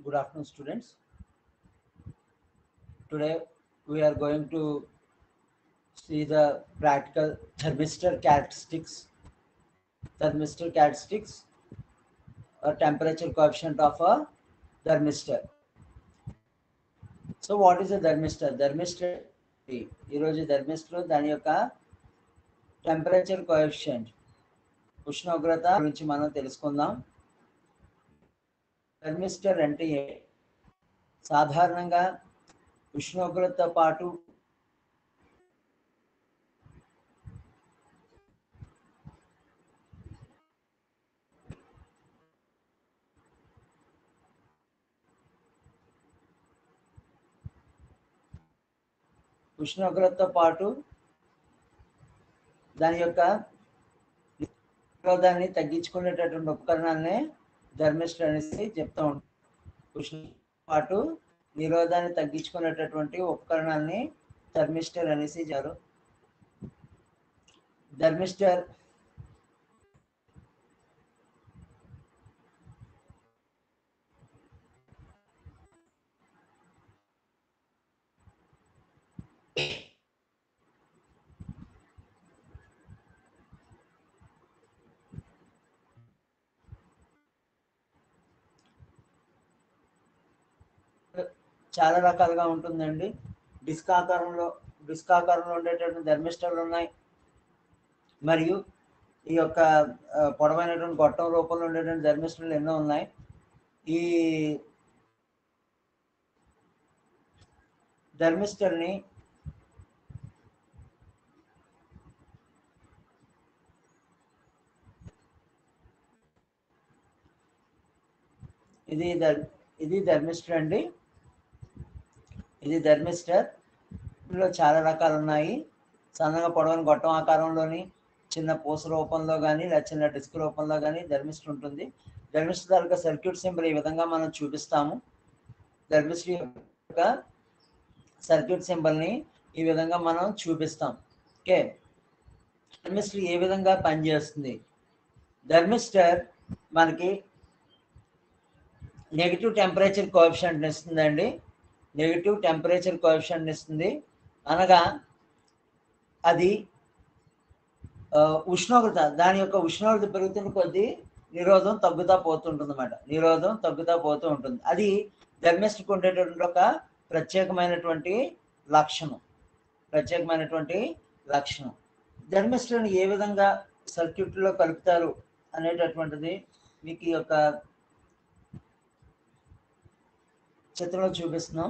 Good afternoon, students. Today we are going to see the practical thermistor characteristics. Thermistor characteristics, a temperature coefficient of a thermistor. So what is thermistor thermistor ఈరోజు thermistor దాని యొక్క temperature coefficient ఉష్ణోగ్రత గురించి మనం తెలుసుకుందాం thermistor అంటే ఏ సాధారణంగా ఉష్ణోగ్రతతో పాటు ఉష్ణోగ్రతతో పాటు దాని యొక్క నిరోధాన్ని తగ్గించుకునేటటువంటి ఉపకరణాలనే ధర్మిస్టర్ అనేసి చెప్తూ ఉంటాం ఉష్ణ పాటు నిరోధాన్ని తగ్గించుకునేటటువంటి ఉపకరణాన్ని థర్మిస్టర్ అనేసి జారు ధర్మిస్టర్ చాలా రకాలుగా ఉంటుందండి డిస్క్ ఆకారంలో డిస్క్ ఆకారంలో ఉండేటటువంటి ధర్మిస్టర్లు ఉన్నాయి మరియు ఈ యొక్క ఆ, పొడవైనటువంటి గొట్టం రూపంలో ఉండేటువంటి ధర్మిస్టర్లు ఎన్నో ఉన్నాయి ఈ ధర్మిస్టర్ని ఇది ధర్ ఇది ధర్మిస్టర్ అండి ఇది ధర్మిస్టర్ ఇందులో చాలా రకాలు ఉన్నాయి సన్నగా పొడవని గొట్టం ఆకారంలోని చిన్న పూస రూపంలో కానీ లేదా చిన్న డిస్క్ రూపంలో కానీ ధర్మిస్టర్ ఉంటుంది ధర్మిస్టర్ తాలూకా సర్క్యూట్ సింబల్ ఈ విధంగా మనం చూపిస్తాము ధర్మిస్టర్ యొక్క సర్క్యూట్ సింబల్ని ఈ విధంగా మనం చూపిస్తాం ఓకే ధర్మిస్టర్ ఏ విధంగా పనిచేస్తుంది ధర్మిస్టర్ మనకి నెగిటివ్ టెంపరేచర్ కోఎఫిషియంట్ ఇస్తుందండి నెగిటివ్ టెంపరేచర్ కోఎఫిషియంట్ ఇస్తుంది అనగా అది ఆ, ఉష్ణోగ్రత దాని యొక్క ఉష్ణోగ్రత పెరుగుతున్న కొద్దీ నిరోధం తగ్గుతా పోతుంటుంది అనమాట నిరోధం తగ్గుతా పోతూ ఉంటుంది అది ధర్మిస్ట్కి ఉండేటటువంటి ఒక ప్రత్యేకమైనటువంటి లక్షణం ప్రత్యేకమైనటువంటి లక్షణం ధర్మిస్టర్ని ఏ విధంగా సర్క్యూట్లో కలుపుతారు అనేటటువంటిది మీకు ఈ యొక్క చిత్రంలో చూపిస్తున్నాం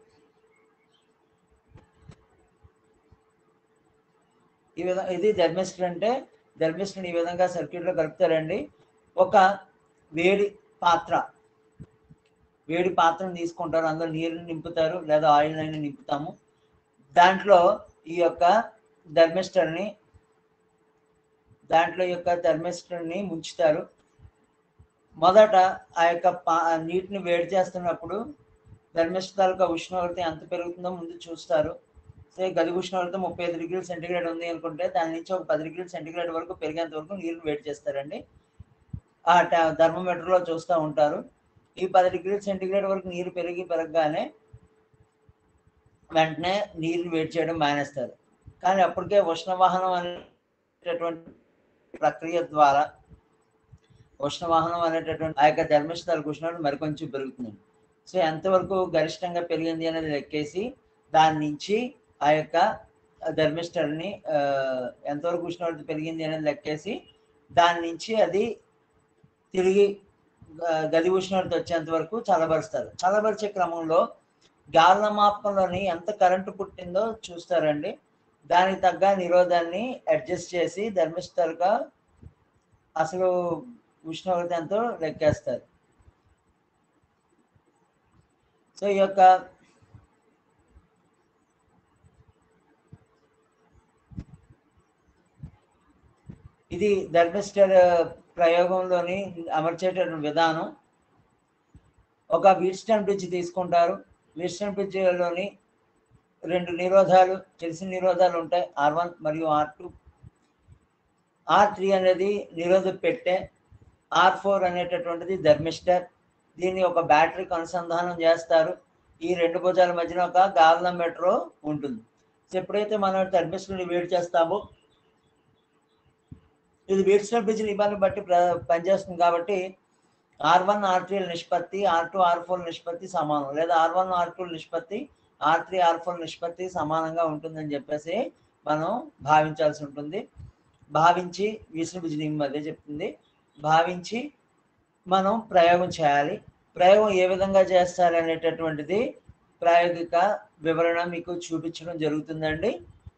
ఈ విధంగా ఇది ధర్మిస్టర్ అంటే ధర్మిస్టర్ని ఈ విధంగా సర్క్యూట్లో కలుపుతారండి ఒక వేడి పాత్ర వేడి పాత్రను తీసుకుంటారు అందులో నీరుని నింపుతారు లేదా ఆయిల్ అయినా నింపుతాము దాంట్లో ఈ యొక్క ధర్మిస్టర్ని దాంట్లో ఈ యొక్క థర్మిస్టర్ని ముంచుతారు మొదట ఆ యొక్క పా నీటిని వేడి చేస్తున్నప్పుడు ధర్మిస్టర్ తాలూకా ఉష్ణోగ్రత ఎంత పెరుగుతుందో ముందు చూస్తారు సో గది ఉష్ణోగ్రత ముప్పై ఐదు డిగ్రీల సెంటిగ్రేడ్ ఉంది అనుకుంటే దాని నుంచి ఒక పది డిగ్రీల సెంటిగ్రేడ్ వరకు పెరిగేంత వరకు నీరుని వేడి చేస్తారండి ఆ థర్మోమీటర్లో చూస్తూ ఉంటారు ఈ పది డిగ్రీల సెంటిగ్రేడ్ వరకు నీరు పెరిగి పెరగగానే వెంటనే నీరుని వేడి చేయడం మానేస్తారు కానీ అప్పటికే ఉష్ణవాహనం అనేటటువంటి ప్రక్రియ ద్వారా ఉష్ణవాహనం అనేటటువంటి ఆ యొక్క ధర్మిష్టాల ఉష్ణోగ్రత మరికొంచెం పెరుగుతుంది సో ఎంతవరకు గరిష్టంగా పెరిగింది అనేది లెక్కేసి దాని నుంచి ఆ యొక్క ధర్మిస్టర్ని ఆ, ఎంతవరకు ఉష్ణోగ్రత పెరిగింది అనేది లెక్కేసి దాని నుంచి అది తిరిగి ఆ, గది ఉష్ణోగ్రత వచ్చేంత వరకు చల్లబరుస్తారు చల్లబరిచే క్రమంలో గాల మాపకంలోని ఎంత కరెంటు పుట్టిందో చూస్తారండి దానికి తగ్గ నిరోధాన్ని అడ్జస్ట్ చేసి ధర్మిస్టర్గా అసలు ఉష్ణోగ్రత ఎంతో లెక్కేస్తారు సో ఈ యొక్క ఇది ధర్మిస్టర్ ప్రయోగంలోని అమర్చేటటువంటి విధానం ఒక వీట్స్టన్ బ్రిడ్జ్ తీసుకుంటారు వీట్స్టన్ బ్రిడ్జ్లోని రెండు నిరోధాలు తెలిసిన నిరోధాలు ఉంటాయి ఆర్ వన్ మరియు ఆర్ టూ ఆర్ త్రీ అనేది నిరోధ పెట్టె ఆర్ ఫోర్ అనేటటువంటిది ధర్మిస్టర్ దీన్ని ఒక బ్యాటరీకి అనుసంధానం చేస్తారు ఈ రెండు భుజాల మధ్యన ఒక గాల్నోమీటర్ ఉంటుంది సో ఎప్పుడైతే మనం థర్మిస్టర్ని వేడి చేస్తామో ఇది వీడ్స్టర్ బ్రిడ్జ్ నిబంధన బట్టి ప్ర- పనిచేస్తుంది కాబట్టి ఆర్ వన్ ఆర్ త్రీ నిష్పత్తి ఆర్ టూ ఆర్ ఫోర్ నిష్పత్తి సమానం లేదా ఆర్ వన్ ఆర్ టూ నిష్పత్తి ఆర్ త్రీ ఆర్ ఫోర్ నిష్పత్తి సమానంగా ఉంటుందని చెప్పేసి మనం భావించాల్సి ఉంటుంది భావించి విష్ణు బ్రిడ్జ్ నియమం అదే చెప్తుంది భావించి మనం ప్రయోగం చేయాలి ప్రయోగం ఏ విధంగా చేస్తారు అనేటటువంటిది ప్రాయోగిక వివరణ మీకు చూపించడం జరుగుతుందండి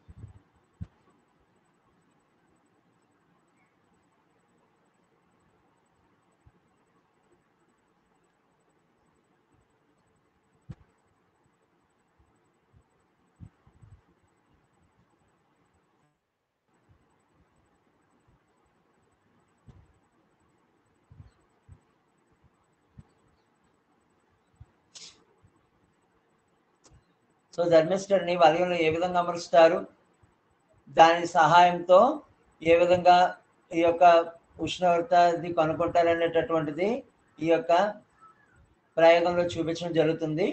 సో థర్మిస్టర్ ని వలయంలో ఏ విధంగా అమరుస్తారు దాని సహాయంతో ఏ విధంగా ఈ యొక్క ఉష్ణోగ్రతది కనుక్కుంటారనేటటువంటిది ఈ యొక్క ప్రయోగంలో చూపించడం జరుగుతుంది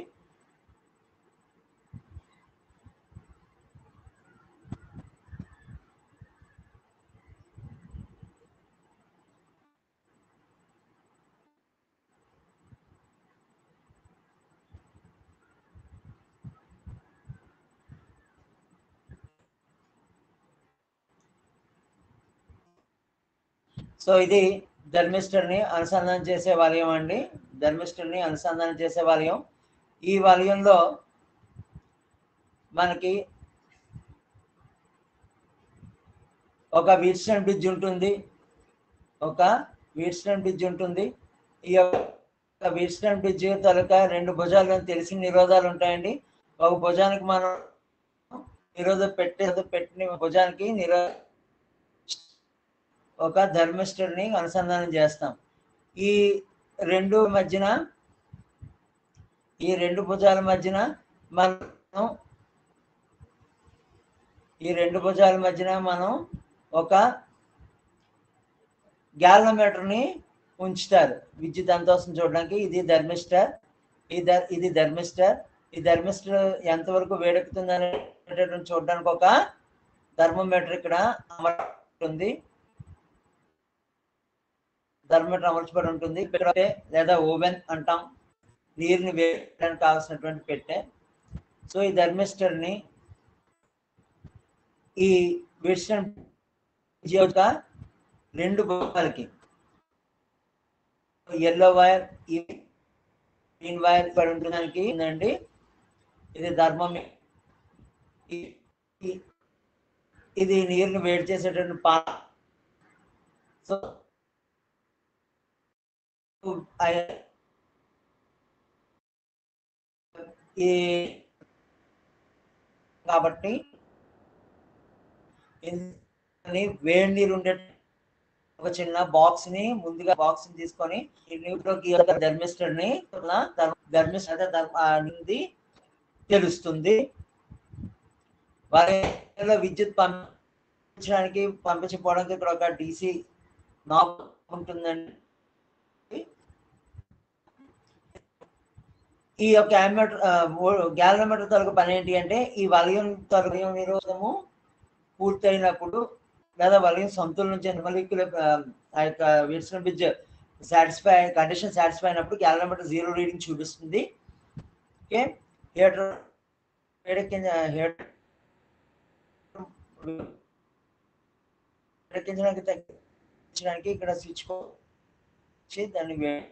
సో ఇది ధర్మిస్టర్ ని అనుసంధానం చేసే వలయం అండి ధర్మిస్టర్ ని అనుసంధానం చేసే వలయం ఈ వలయంలో మనకి ఒక వీట్స్టన్ బ్రిడ్జ్ ఉంటుంది ఒక వీట్స్టన్ బ్రిడ్జ్ ఉంటుంది ఈ యొక్క వీట్స్టన్ బ్రిడ్జ్ తాలూకా రెండు భుజాలు తెలిసిన నిరోధాలు ఉంటాయండి ఒక భుజానికి మనం నిరోధం పెట్టే పెట్టిన భుజానికి నిరో ఒక ధర్మిస్టర్ ని అనుసంధానం చేస్తాం ఈ రెండు మధ్యన ఈ రెండు భుజాల మధ్యన మనం ఈ రెండు భుజాల మధ్యన మనం ఒక గ్యాలమీటర్ ని ఉంచుతారు విద్యుత్ ఎంత వస్తుంది చూడడానికి ఇది ధర్మిస్టర్ ఈ ధర్ ఇది ధర్మిస్టర్ ఈ ధర్మిస్టర్ ఎంతవరకు వేడెక్కుతుంది అనేటటువంటి చూడడానికి ఒక థర్మోమీటర్ ఇక్కడ అమర్తుంది థర్మోమీటర్ అమర్చబడి ఉంటుంది పెట్టె లేదా ఓవెన్ అంటాం నీరుని వేయడానికి కావాల్సినటువంటి పెట్టె సో ఈ థర్మిస్టర్ ని ఈ వెస్టర్న్ యొక్క రెండు భాగాలకి ఎల్లో వైర్ ఈ గ్రీన్ వైర్ పడి ఉండడానికి ఉందండి ఇది ధర్మం ఇది నీరుని వేడి చేసేటువంటి పా సో ఈ కాబట్టి ఇది వేడి నీరు ఉండే ఒక చిన్న బాక్స్ ని ముందుగా బాక్స్ ని తీసుకొని ఈ నీటిలోకి ఈ యొక్క ధర్మిస్టర్ ని ధర్మిస్టర్ అయితే ధర్మ- ఆ నుండి తెలుస్తుంది వారిలో విద్యుత్ పంపించడానికి పంపించకపోవడానికి ఇక్కడ ఒక డిసి నాబ్ ఉంటుందండి ఈ యొక్క యామీటర్ గ్యాలమీటర్ తరకు పని ఏంటి అంటే ఈ వలయం తరకు నిరోధము పూర్తయినప్పుడు లేదా వలయం సంతులనం చెందిన మొలిక్యుల ఆ యొక్క Wilson bridge satisfy condition satisfy అయినప్పుడు గ్యాలమీటర్ జీరో రీడింగ్ చూపిస్తుంది ఓకే హీటర్ వేడెక్కించ హీటర్ వేడెక్కించడానికి తగ్గించడానికి ఇక్కడ స్విచ్ వచ్చి దాన్ని వే-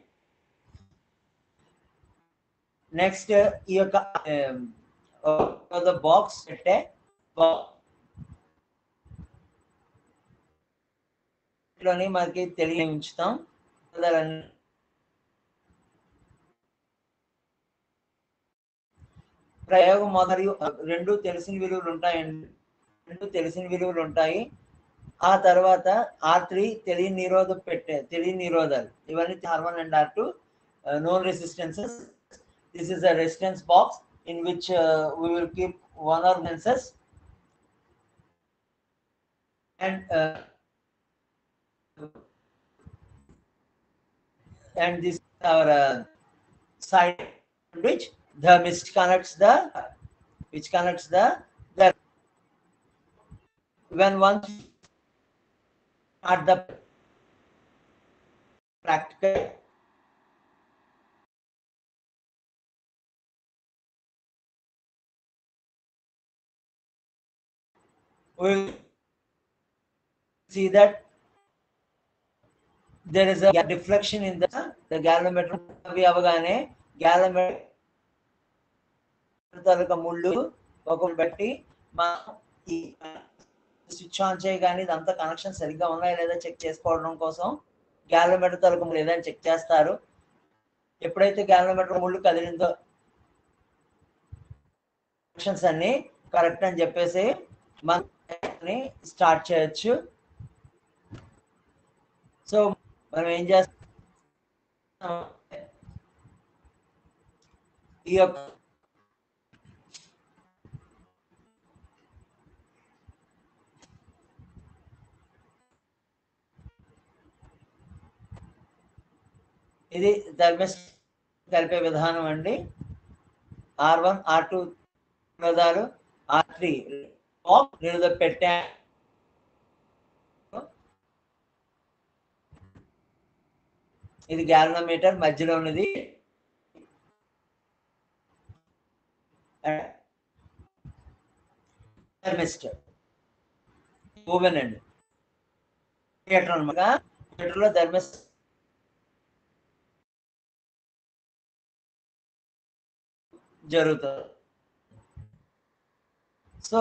నెక్స్ట్ ఈ యొక్క బాక్స్ పెట్టే లోని మనకి తెలియ ఉంచుతాం దాన్ని ప్రయోగం మరియు రెండు తెలిసిన విలువలు ఉంటాయండి రెండు తెలిసిన విలువలు ఉంటాయి ఆ తర్వాత ఆర్ త్రీ తెలియని నిరోధ పెట్టే తెలియని నిరోధాలు ఇవన్నీ R one and R two known resistances this is a resistance box in which uh, we will keep one or lenses and uh, and this our uh, side which the mist connects the which connects the the when once at the practical we will see that there is a deflection in the the galvanometer అవి అవగానే galvanometer తాలూకా ముళ్ళు ఒకరు బట్టి మనం ఈ switch on చేయగానే ఇదంతా connection సరిగ్గా ఉన్నాయా లేదా చెక్ చేసుకోవడం కోసం గ్యాలమీటర్ తాలూకా ముళ్ళు ఏదైనా చెక్ చేస్తారు ఎప్పుడైతే గ్యాలమీటర్ ముళ్ళు కదిలిందో కనెక్షన్స్ అన్ని కరెక్ట్ అని చెప్పేసి మనం స్టార్ట్ చేయొచ్చు సో మనం ఏం చేస్తాం ఈ యొక్క ఇది ధర్మస్ కలిపే విధానం అండి ఆర్ వన్ ఆర్ టూ నిరోధాలు ఆర్ త్రీ నిరోధ పెట్టా ఇది గ్యాలనోమీటర్ మధ్యలో ఉన్నది థర్మిస్టర్ ఓవెన్ అండి థియేటర్ అనమాట థియేటర్లో ధర్మిస్ జరుగుతుంది సో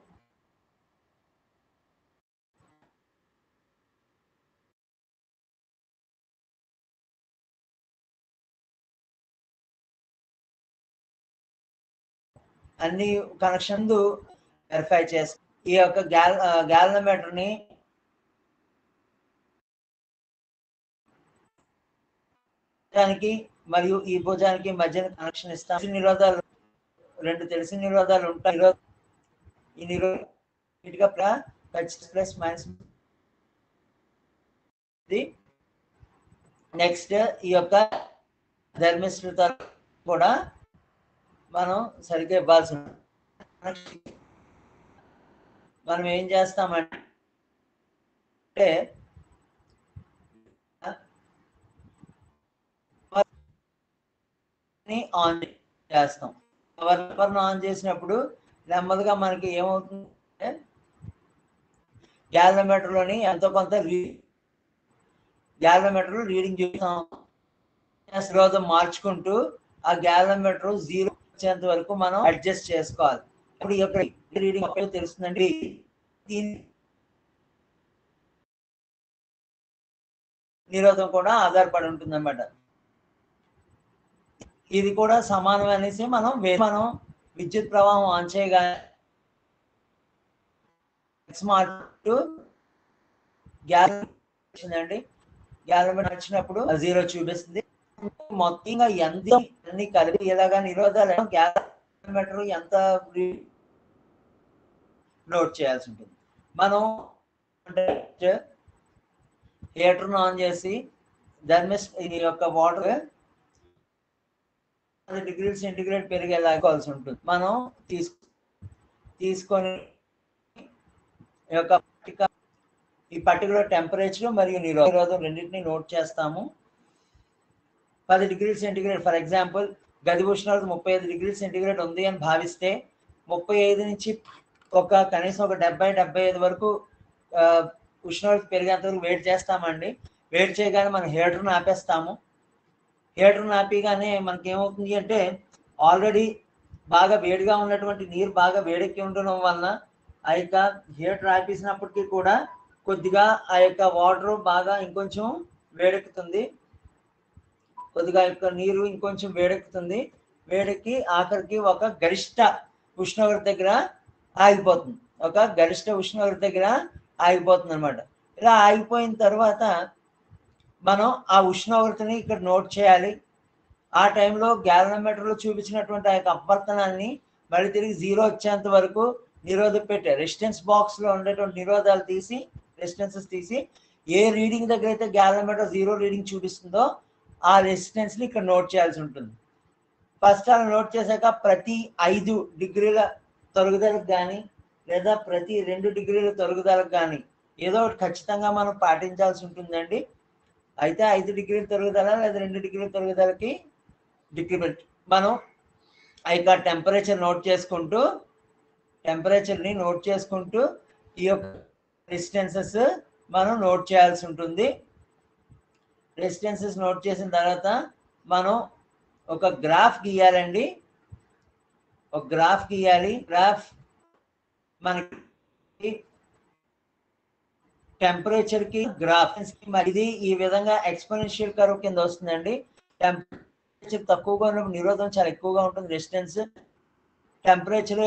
అన్ని కనెక్షన్ వెరిఫై చేసి ఈ యొక్క గ్యాల్ గ్యాలనోమీటర్ ని భుజానికి మరియు ఈ భుజానికి మధ్యన కనెక్షన్ ఇస్తాం తెలిసిన నిరోధాలు రెండు తెలిసిన నిరోధాలు ఉంటాయి నిరో- ఈ నిరోధ ప్లస్ మైనస్ నెక్స్ట్ ఈ యొక్క ధర్మిష్ఠత కూడా మనం సరిగ్గా ఇవ్వాల్సి ఉంటుంది మనం ఏం చేస్తామంటే ఆన్ చేస్తాం పవర్ ఆన్ చేసినప్పుడు నెమ్మదిగా మనకి ఏమవుతుందంటే గ్యాలమీటర్లోని ఎంతో కొంత రీ గ్యాలమీటర్ రీడింగ్ చూస్తాం రోజు మార్చుకుంటూ ఆ గ్యాలమీటర్ జీరో వచ్చేంత వరకు మనం అడ్జస్ట్ చేసుకోవాలి ఇప్పుడు ఈ యొక్క రీడింగ్ ఒకే తెలుస్తుందండి దీని నిరోధం కూడా ఆధారపడి ఉంటుంది అన్నమాట ఇది కూడా సమానం అనేసి మనం వే- మనం విద్యుత్ ప్రవాహం ఆన్ చేయగా స్మార్ట్ గ్యాస్ వచ్చిందండి గ్యాలమీటర్ వచ్చినప్పుడు జీరో చూపిస్తుంది మొత్తంగా ఎంత అన్ని కలిపి ఇలాగా నిరోధాలు గ్యాలమీటర్ ఎంత నోట్ చేయాల్సి ఉంటుంది మనం హీటర్ను ఆన్ చేసి ధర్మిస్ ఈ యొక్క వాటర్ పది డిగ్రీల సెంటిగ్రేడ్ పెరిగేలాగాల్సి ఉంటుంది మనం తీసు తీసుకొని ఈ యొక్క పట్టిక ఈ పర్టికులర్ టెంపరేచర్ మరియు నిరో- నిరోధం రెండింటిని నోట్ చేస్తాము పది డిగ్రీల సెంటిగ్రేడ్ ఫర్ ఎగ్జాంపుల్ గది ఉష్ణోగ్రత ముప్పై ఐదు డిగ్రీల సెంటిగ్రేడ్ ఉంది అని భావిస్తే ముప్పై ఐదు నుంచి ఒక కనీసం ఒక డెబ్బై డెబ్బై ఐదు వరకు ఆ, ఉష్ణోగ్రత పెరిగేంత వరకు వెయిట్ చేస్తామండి వెయిట్ చేయగానే మనం హీటర్ని ఆపేస్తాము హీటర్ని ఆపిగానే మనకి ఏమవుతుంది అంటే ఆల్రెడీ బాగా వేడిగా ఉన్నటువంటి నీరు బాగా వేడెక్కి ఉండడం వలన ఆ యొక్క హీటర్ ఆపేసినప్పటికీ కూడా కొద్దిగా ఆ యొక్క వాటర్ బాగా ఇంకొంచెం వేడెక్కుతుంది కొద్దిగా యొక్క నీరు ఇంకొంచెం వేడెక్కుతుంది వేడెక్కి ఆఖరికి ఒక గరిష్ట ఉష్ణోగ్రత దగ్గర ఆగిపోతుంది ఒక గరిష్ట ఉష్ణోగ్రత దగ్గర ఆగిపోతుంది అనమాట ఇలా ఆగిపోయిన తర్వాత మనం ఆ ఉష్ణోగ్రతని ఇక్కడ నోట్ చేయాలి ఆ టైంలో గ్యాలనోమీటర్లో చూపించినటువంటి ఆ యొక్క అపవర్తనాన్ని మళ్ళీ తిరిగి జీరో వచ్చేంత వరకు నిరోధ పెట్టే రెసిస్టెన్స్ బాక్స్లో ఉండేటువంటి నిరోధాలు తీసి రెసిస్టెన్సెస్ తీసి ఏ రీడింగ్ దగ్గర అయితే గ్యాలనోమీటర్ జీరో రీడింగ్ చూపిస్తుందో ఆ రెసిస్టెన్స్ని ఇక్కడ నోట్ చేయాల్సి ఉంటుంది ఫస్ట్ అలా నోట్ చేశాక ప్రతి ఐదు డిగ్రీల తరుగుదలకు కానీ లేదా ప్రతి రెండు డిగ్రీల తరుగుదలకు కానీ ఏదో ఒకటి ఖచ్చితంగా మనం పాటించాల్సి ఉంటుందండి అయితే ఐదు డిగ్రీల తరుగుదల లేదా రెండు డిగ్రీల తరుగుదలకి డిక్రిమెంట్ మనం ఆ యొక్క టెంపరేచర్ నోట్ చేసుకుంటూ టెంపరేచర్ని నోట్ చేసుకుంటూ ఈ యొక్క డిస్టెన్సెస్ మనం నోట్ చేయాల్సి ఉంటుంది రెసిస్టెన్సెస్ నోట్ చేసిన తర్వాత మనం ఒక గ్రాఫ్ గీయాలండి ఒక గ్రాఫ్ గీయాలి గ్రాఫ్ మనకి టెంపరేచర్ కి గ్రాఫ్ మరి ఇది ఈ విధంగా ఎక్స్పోనెన్షియల్ కర్వ్ కింద వస్తుందండి టెంపరేచర్ తక్కువగా ఉన్నప్పుడు నిరోధం చాలా ఎక్కువగా ఉంటుంది రెసిస్టెన్స్ టెంపరేచర్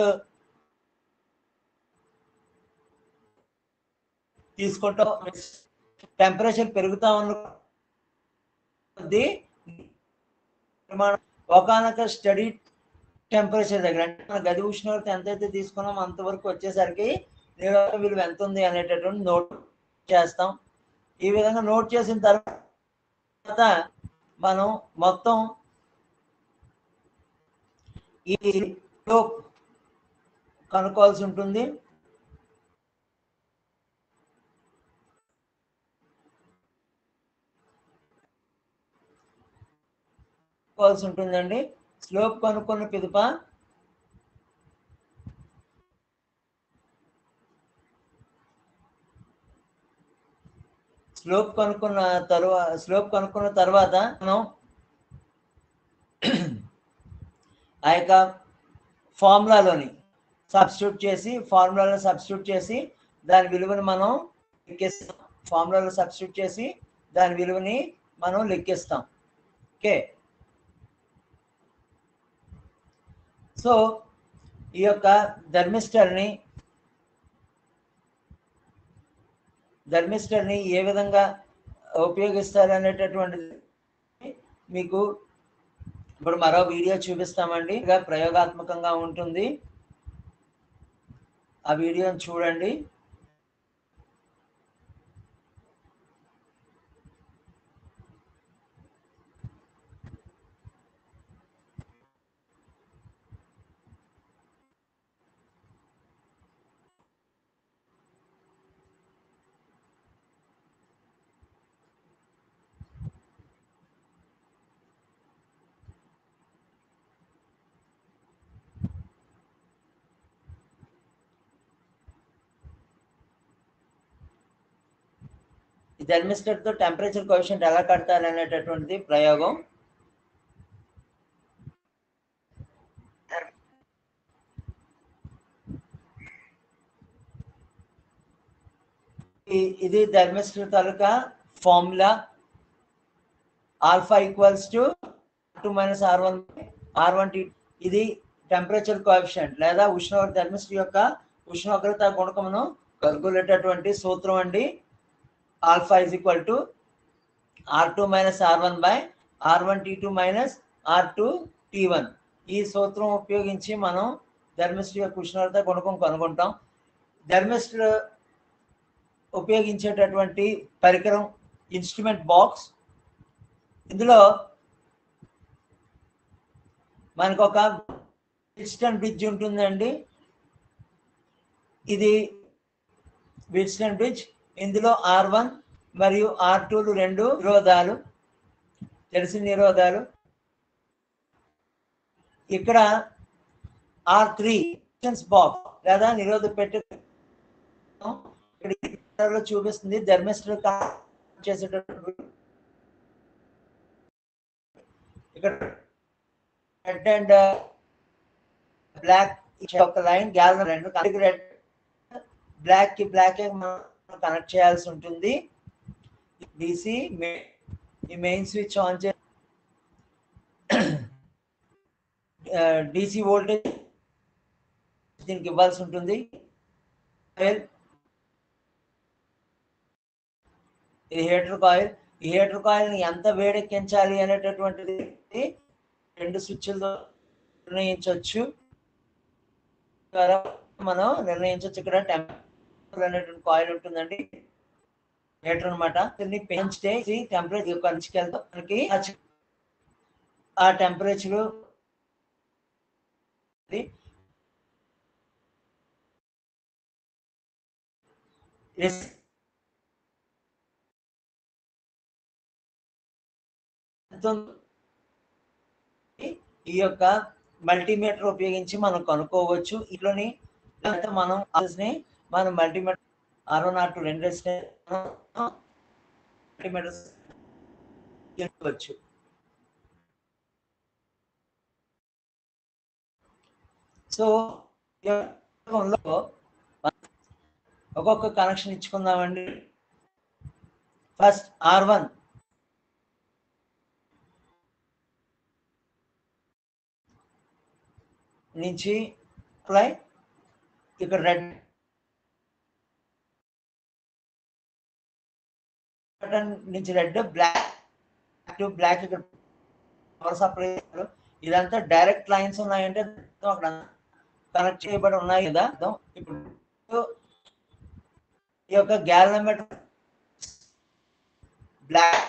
తీసుకుంటాం టెంపరేచర్ పెరుగుతా ఉన్నది ఒకనొక స్టడీ టెంపరేచర్ దగ్గర అంటే మన గది ఉష్ణోగ్రత ఎంతైతే తీసుకున్నామో అంతవరకు వచ్చేసరికి నిరోధక విలువ ఎంత ఉంది అనేటటువంటి నోట్ చేస్తాం ఈ విధంగా నోట్ చేసిన తర్వాత మనం మొత్తం ఈ కనుక్కోవాల్సి ఉంటుంది కనుక్కోవాల్సి ఉంటుందండి స్లోప్ కనుక్కున్న పిదప స్లోప్ కనుక్కున్న తర్వాత స్లోప్ కనుక్కున్న తర్వాత మనం ఆ యొక్క ఫార్ములాలోని సబ్స్టిట్యూట్ చేసి ఫార్ములాలో సబ్స్టిట్యూట్ చేసి దాని విలువని మనం లెక్కిస్తాం ఫార్ములాలో సబ్స్టిట్యూట్ చేసి దాని విలువని మనం లెక్కిస్తాం ఓకే సో ఈ యొక్క ధర్మిస్టర్ని ధర్మిస్టర్ని ఏ విధంగా ఉపయోగిస్తారు అనేటటువంటిది మీకు ఇప్పుడు మరో వీడియో చూపిస్తామండి ఇంకా ప్రయోగాత్మకంగా ఉంటుంది ఆ వీడియోని చూడండి ఈ థెర్మిస్టర్ తో టెంపరేచర్ కోఎఫిషియంట్ ఎలా కడతారు అనేటటువంటిది ప్రయోగం ఈ- ఇది థెర్మిస్టర్ తాలూకా formula alpha equals to two minus R one R one T ఇది టెంపరేచర్ కోఎఫిషియంట్ లేదా ఉష్ణోగ్రత థెర్మిస్టర్ యొక్క ఉష్ణోగ్రత గుణకమును కనుగొనేటటువంటి సూత్రం అండి alpha is equal to R two minus R one by R one T two minus R two T one ఈ సూత్రం ఉపయోగించి మనం ధర్మిస్టర్ యొక్క ఉష్ణోగ్రత గుణకం కనుగొంటాం ధర్మిస్టర్ ఉపయోగించేటటువంటి పరికరం ఇన్స్ట్రుమెంట్ బాక్స్ ఇందులో మనకు ఒక విల్స్టన్ బ్రిడ్జ్ ఉంటుందండి ఇది విల్స్టన్ బ్రిడ్జ్ ఇందులో ఆర్ వన్ మరియు ఆర్ టూలు రెండు నిరోధాలు తెలిసిన నిరోధాలు ఇక్కడ ఆర్ త్రీ బాక్స్ లేదా నిరోధ పెట్టె ఇక్కడ ఈ picture లో చూపిస్తుంది ధర్మిస్టర్ చేసేటటువంటి ఇక్కడ రెడ్ అండ్ బ్లాక్ ఒక లైన్ గ్యాలన్ రెండు రెడ్ బ్లాక్ కి బ్లాక్ మనం కనెక్ట్ చేయాల్సి ఉంటుంది డిసి ఈ మెయిన్ స్విచ్ ఆన్ చే డిసి వోల్టేజ్ దీనికి ఇవ్వాల్సి ఉంటుంది కాయిల్ ఇది హీటర్ కాయిల్ ఈ హీటర్ కాయిల్ ని ఎంత వేడెక్కించాలి అనేటటువంటిది రెండు స్విచ్లతో నిర్ణయించవచ్చు ద్వారా మనం నిర్ణయించవచ్చు ఇక్కడ టెంపర్ అనేటువంటి కాయిల్ ఉంటుందండి హీటర్ అనమాట దీన్ని పెంచితే టెంపరేచర్ కంచుకెళ్తా మనకి ఆ టెంపరేచర్ ఈ యొక్క మల్టీమీటర్ ఉపయోగించి మనం కనుక్కోవచ్చు ఇట్లోని లేకపోతే మనం ని మనం మల్టీమీటర్ ఆరో నాటు రెండు మల్టీమీటర్స్ వచ్చు సో ఒక్కొక్క కనెక్షన్ ఇచ్చుకుందామండి ఫస్ట్ ఆర్ వన్ నుంచి అప్లై ఇక్కడ రెడ్ బటన్ నుంచి రెడ్ బ్లాక్ టు బ్లాక్ ఇక్కడ పవర్ సప్లై ఇదంతా డైరెక్ట్ లైన్స్ ఉన్నాయంటే అక్కడ కనెక్ట్ చేయబడి ఉన్నాయి కదా ఇప్పుడు ఈ యొక్క గ్యాలనోమీటర్ బ్లాక్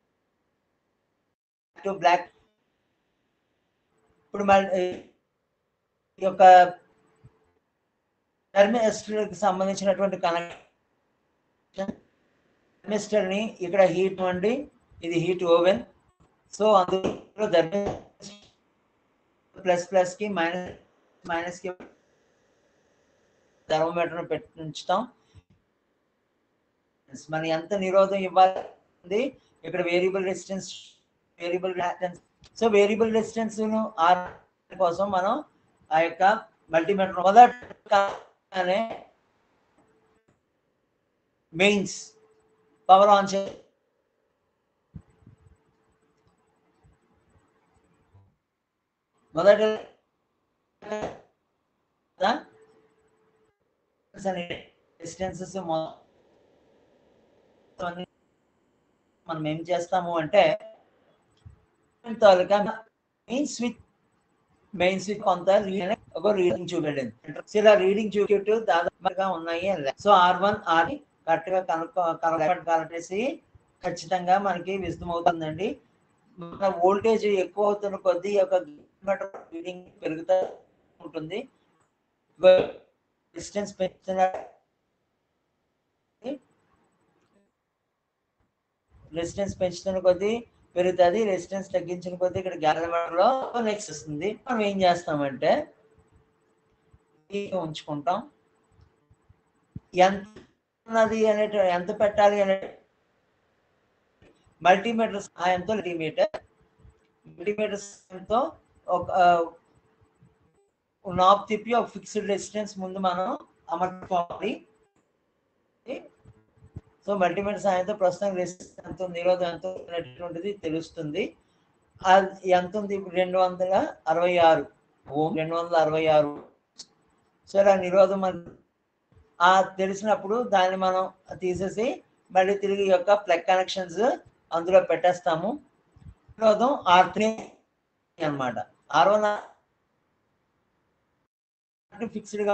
టు బ్లాక్ ఇప్పుడు మళ్ళీ ఈ యొక్క టెర్మిస్టర్కి సంబంధించినటువంటి కనెక్షన్ టెర్మిస్టర్ని ఇక్కడ హీట్ అండి ఇది హీట్ ఓవెన్ సో అందులో ప్లస్ ప్లస్కి మైనస్ మైనస్కి థర్మోమీటర్ పెట్టి ఉంచుతాం మనం ఎంత నిరోధం ఇవ్వాలి ఇక్కడ variable resistance variable resistance so variable resistance R కోసం మనం ఆ యొక్క మల్టీమీటర్ మొదటనే మెయిన్స్ పవర్ ఆన్ చే మొదట డిస్టెన్సెస్ మనం ఏం చేస్తాము అంటే తాలూకా మెయిన్ స్విచ్ మెయిన్ స్విచ్ కొంత ఒక రీడింగ్ చూపెట్టింది ఇలా రీడింగ్ చూపెట్టు దాదాపుగా ఉన్నాయి so R one R correct గా కనుక్కో కలెక్టేసి ఖచ్చితంగా మనకి విశదమవుతుందండి మన వోల్టేజ్ ఎక్కువ అవుతున్న కొద్దీ ఒక రీడింగ్ పెరుగుతూ ఉంటుంది డిస్టెన్స్ పెంచుతున్న రెసిస్టెన్స్ పెంచుతున్న కొద్దీ పెరుగుతుంది రెసిస్టెన్స్ తగ్గించిన కొద్దీ ఇక్కడ గ్యాలమీటర్లో నెక్స్ట్ వస్తుంది మనం ఏం చేస్తామంటే ఉంచుకుంటాం ఎంత ఉన్నది అనే ఎంత పెట్టాలి అనే మల్టీమీటర్ సహాయంతో మల్టీమీటర్ మల్టీమీటర్ సహాయంతో ఒక నాబ్ తిప్పి ఒక ఫిక్స్డ్ రెసిస్టెన్స్ ముందు మనం అమర్చుకోవాలి సో మల్టీమీటర్ సహాయంతో ప్రస్తుతం రెసిస్టెన్స్ ఎంత ఉంది నిరోధం ఎంత అనేటువంటిది తెలుస్తుంది ఎంత ఉంది రెండు వందల అరవై ఆరు ఓం రెండు వందల అరవై ఆరు సరే ఆ నిరోధం ఆ తెలిసినప్పుడు దాన్ని మనం తీసేసి మళ్ళీ తిరిగి యొక్క ప్లగ్ కనెక్షన్స్ అందులో పెట్టేస్తాము నిరోధం ఆర్ త్రీ అనమాట ఆర్ వన్ ఫిక్స్డ్గా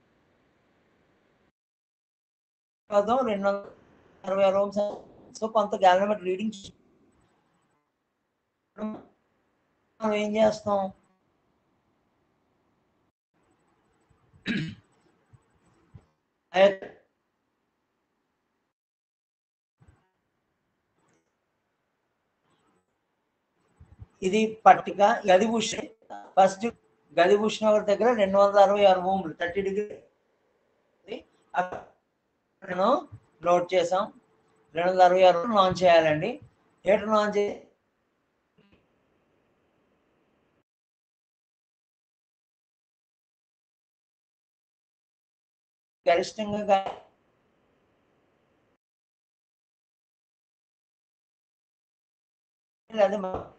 నిరోధం రెండు వందల అరవై ఆరు ఓమ్స్ సో కొంత గ్యాలనోమీటర్ రీడింగ్ మనం ఏం చేస్తాం ఇది పట్టిక గది ఉష్ణ ఫస్ట్ గది ఉష్ణోగ్రత దగ్గర రెండు వందల అరవై ఆరు ఓంలు థర్టీ డిగ్రీ నేను లోడ్ చేసాం రెండు వందల అరవై ఆరు ఆన్ చేయాలండి హీటర్ ఆన్ చే గరిష్టంగా అది